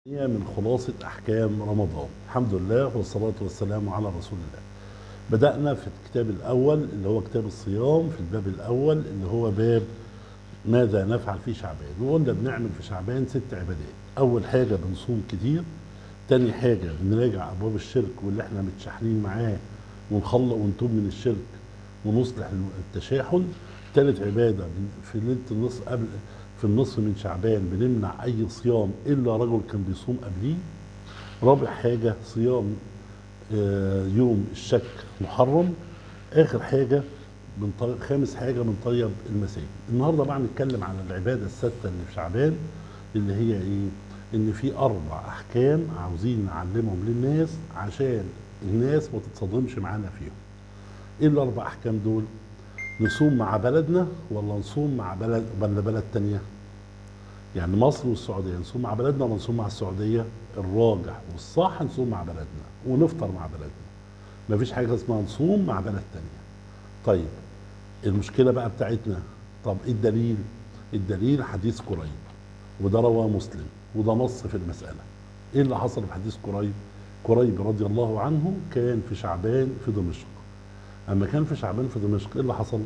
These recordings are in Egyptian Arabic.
هي من خلاصة أحكام رمضان الحمد لله والصلاة والسلام على رسول الله بدأنا في الكتاب الأول اللي هو كتاب الصيام في الباب الأول اللي هو باب ماذا نفعل في شعبان وقلنا بنعمل في شعبان ست عبادات أول حاجة بنصوم كتير تاني حاجة بنراجع أبواب الشرك واللي احنا متشاحنين معاه ونخلق ونتوب من الشرك ونصلح التشاحن تالت عبادة في ليلة النصف قبل في النصف من شعبان بنمنع أي صيام إلا رجل كان بيصوم قبليه رابع حاجة صيام آه، يوم الشك محرم آخر حاجة بنطي... خامس حاجة بنطيب المساجد النهاردة بقى نتكلم عن العبادة الستة اللي في شعبان اللي هي إيه إن في أربع أحكام عاوزين نعلمهم للناس عشان الناس ما تتصدمش معانا فيهم إيه الأربع أحكام دول؟ نصوم مع بلدنا ولا نصوم مع بلد ولا بلد تانية يعني مصر والسعودية نصوم مع بلدنا ولا نصوم مع السعودية الراجح والصح نصوم مع بلدنا ونفطر مع بلدنا مفيش حاجة اسمها نصوم مع بلد تانية طيب المشكلة بقى بتاعتنا طب ايه الدليل الدليل حديث قريب وده رواه مسلم وده نص في المسألة ايه اللي حصل في حديث قريب قريب رضي الله عنه كان في شعبان في دمشق اما كان في شعبان في دمشق ايه اللي حصل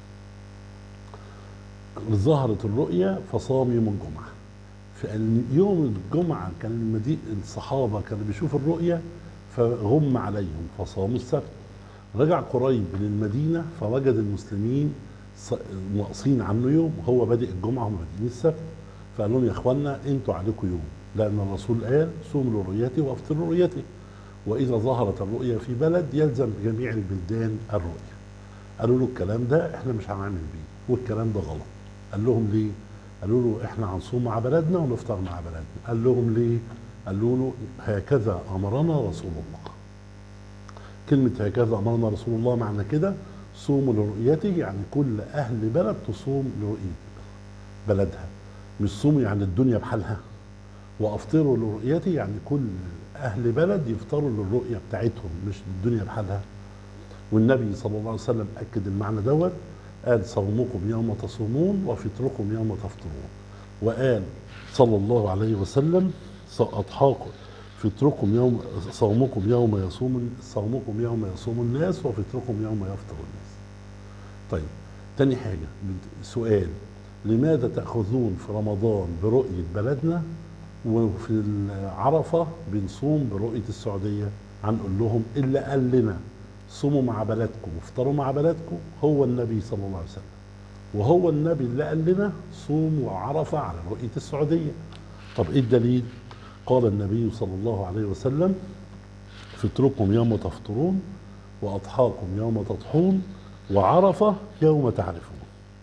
ظهرت الرؤيا فصام يوم الجمعه في يوم الجمعه كان المدي... الصحابه كانوا بيشوفوا الرؤيا فغم عليهم فصاموا السبت رجع قريب للمدينه فوجد المسلمين ص- ناقصين عنه يوم هو بادئ الجمعه وهم بادئين السبت فقال لهم يا اخوانا انتوا عليكم يوم لان الرسول قال صوموا لرؤيتي وافطروا رؤيتي واذا ظهرت الرؤيا في بلد يلزم جميع البلدان الرؤيا قالوا له الكلام ده احنا مش هنعمل بيه والكلام ده غلط قال لهم ليه قالوا له احنا هنصوم مع بلدنا ونفطر مع بلدنا قال لهم ليه قالوا له هكذا امرنا رسول الله كلمة هكذا امرنا رسول الله معنى كده صوموا لرؤيته يعني كل اهل بلد تصوم لرؤية بلدها مش صوموا يعني الدنيا بحالها وافطروا لرؤيته يعني كل اهل بلد يفطروا للرؤيه بتاعتهم مش الدنيا بحالها والنبي صلى الله عليه وسلم اكد المعنى دوت قال صومكم يوم تصومون وفطركم يوم تفطرون وقال صلى الله عليه وسلم اضحاكم فطركم يوم صومكم يوم يصوم صومكم يوم يصوم الناس وفطركم يوم يفطر الناس طيب تاني حاجه سؤال لماذا تاخذون في رمضان برؤيه بلدنا وفي عرفة بنصوم برؤية السعودية هنقول لهم اللي قال لنا صوموا مع بلدكم وافطروا مع بلدكم هو النبي صلى الله عليه وسلم وهو النبي اللي قال لنا صوموا عرفة على رؤية السعودية طب ايه الدليل قال النبي صلى الله عليه وسلم فطركم يوم تفطرون وأضحاكم يوم تضحون وعرفة يوم تعرفون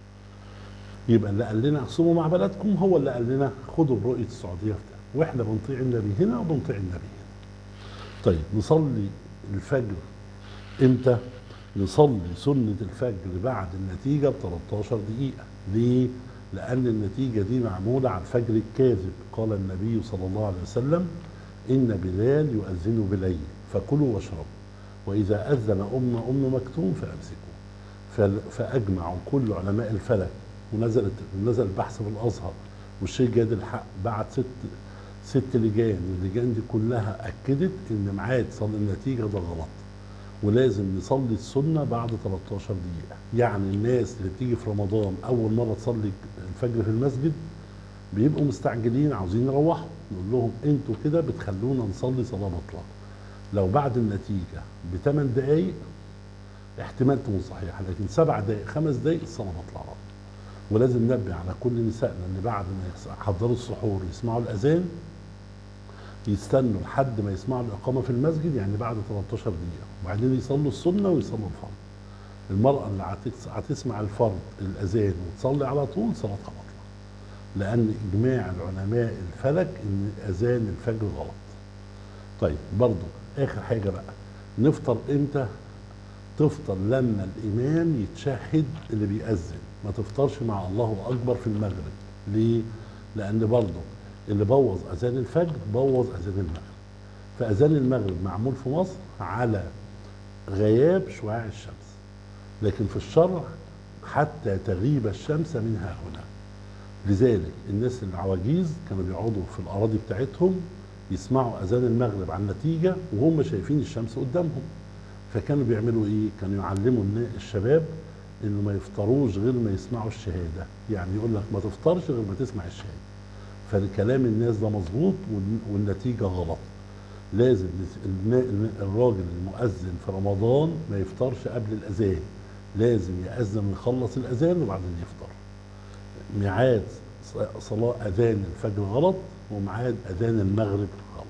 يبقى اللي قال لنا صوموا مع بلدكم هو اللي قال لنا خدوا برؤيه السعوديه بتاعه واحنا بنطيع النبي هنا وبنطيع النبي هنا. طيب نصلي الفجر امتى؟ نصلي سنه الفجر بعد النتيجه ب 13 دقيقه، ليه؟ لان النتيجه دي معموله على الفجر الكاذب، قال النبي صلى الله عليه وسلم: ان بلال يؤذن بليل فكلوا واشربوا واذا اذن ام ام مكتوم فامسكوا. فال- فاجمعوا كل علماء الفلك ونزلت نزل بحث في الازهر والشيخ جاد الحق بعت ست ست لجان اللجان دي كلها اكدت ان ميعاد صلاه النتيجه ده غلط ولازم نصلي السنه بعد 13 دقيقه يعني الناس اللي بتيجي في رمضان اول مره تصلي الفجر في المسجد بيبقوا مستعجلين عاوزين يروحوا نقول لهم انتوا كده بتخلونا نصلي صلاه بطله لو بعد النتيجه بثمان دقائق احتمال تكون صحيحه لكن سبع دقائق خمس دقائق الصلاه بطلع غلط ولازم ننبه على كل نسائنا اللي بعد ما يحضروا السحور يسمعوا الاذان يستنوا لحد ما يسمعوا الاقامه في المسجد يعني بعد 13 دقيقه وبعدين يصلوا السنه ويصلوا الفرض المراه اللي هتس- هتسمع الفرض الاذان وتصلي على طول صلاتها بطلة لان اجماع العلماء الفلك ان اذان الفجر غلط طيب برضو اخر حاجه بقى نفطر امتى تفطر لما الامام يتشهد اللي بيأذن ما تفطرش مع الله اكبر في المغرب ليه لان برضه اللي بوظ اذان الفجر بوظ اذان المغرب فاذان المغرب معمول في مصر على غياب شعاع الشمس لكن في الشرع حتى تغيب الشمس منها هنا لذلك الناس العواجيز كانوا بيقعدوا في الاراضي بتاعتهم يسمعوا اذان المغرب عن النتيجه وهم شايفين الشمس قدامهم فكانوا بيعملوا ايه كانوا يعلموا النا- الشباب انه ما يفطروش غير ما يسمعوا الشهاده يعني يقول لك ما تفطرش غير ما تسمع الشهاده فكلام الناس ده مظبوط والن- والنتيجه غلط لازم نس- النا- النا- الراجل المؤذن في رمضان ما يفطرش قبل الاذان لازم يأذن ويخلص الاذان وبعدين يفطر ميعاد ص- صلاه اذان الفجر غلط وميعاد اذان المغرب غلط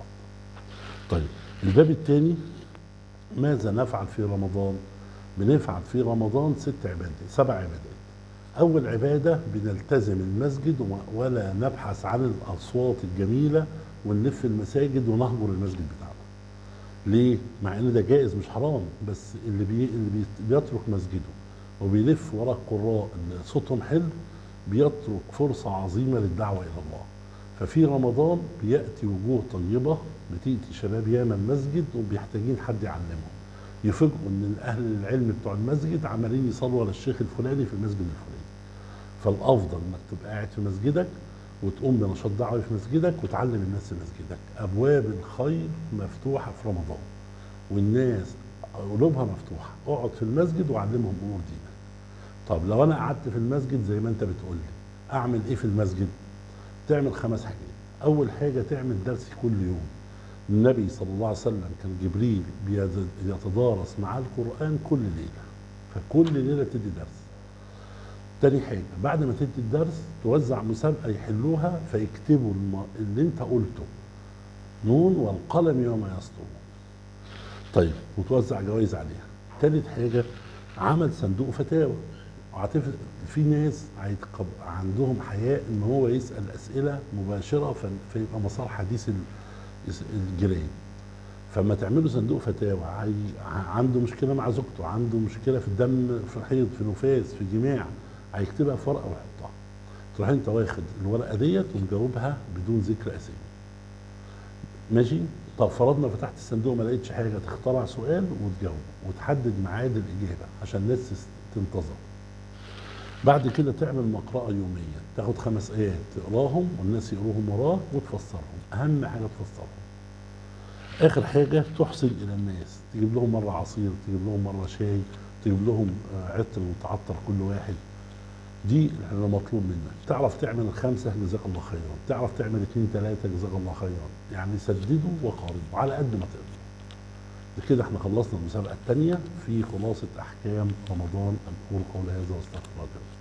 طيب الباب الثاني ماذا نفعل في رمضان بنفعل في رمضان ست عبادات سبع عبادات اول عباده بنلتزم المسجد وما- ولا نبحث عن الاصوات الجميله ونلف المساجد ونهجر المسجد بتاعنا ليه مع ان ده جائز مش حرام بس اللي بي اللي بي بيترك مسجده وبيلف ورا القراء اللي صوتهم حلو بيترك فرصه عظيمه للدعوه الى الله ففي رمضان بياتي وجوه طيبه بتاتي شباب ياما المسجد وبيحتاجين حد يعلمهم يفاجئوا ان اهل العلم بتوع المسجد عمالين يصلوا على الشيخ الفلاني في المسجد الفلاني فالافضل انك تبقى قاعد في مسجدك وتقوم بنشاط دعوي في مسجدك وتعلم الناس في مسجدك ابواب الخير مفتوحه في رمضان والناس قلوبها مفتوحه اقعد في المسجد وعلمهم امور دينك طب لو انا قعدت في المسجد زي ما انت بتقول لي اعمل ايه في المسجد تعمل خمس حاجات اول حاجه تعمل درس كل يوم النبي صلى الله عليه وسلم كان جبريل بيد- يتدارس معاه القران كل ليله فكل ليله تدي درس تاني حاجة بعد ما تدي الدرس توزع مسابقة يحلوها فيكتبوا الم- اللي انت قلته نون والقلم يوم يسطرون طيب وتوزع جوائز عليها تالت حاجة عمل صندوق فتاوى وعاطف في ناس هيتقب- عندهم حياء ان هو يسأل اسئلة مباشرة ف- فيبقى مسار حديث ال- الس- الجيران فما تعملوا صندوق فتاوى هي- عنده مشكله مع زوجته عنده مشكله في الدم في حيض في نفاس في جماع هيكتبها في ورقه ويحطها تروح انت واخد الورقه ديت ومجاوبها بدون ذكر اسامي ماشي طب فرضنا فتحت الصندوق ما لقيتش حاجه تخترع سؤال وتجاوب وتحدد ميعاد الاجابه عشان الناس تس- تنتظر بعد كده تعمل مقرأة يومية تاخد خمس آيات تقراهم والناس يقروهم وراك وتفسرهم أهم حاجة تفسرهم اخر حاجه تحسن الى الناس تجيب لهم مره عصير تجيب لهم مره شاي تجيب لهم آه، عطر متعطر كل واحد دي اللي مطلوب منك تعرف تعمل خمسه جزاك الله خيرا تعرف تعمل اثنين ثلاثه جزاك الله خيرا يعني سددوا وقاربوا على قد ما تقدر بكده احنا خلصنا المسابقه الثانيه في خلاصه احكام رمضان اقول قولي هذا واستغفر الله لي ولكم.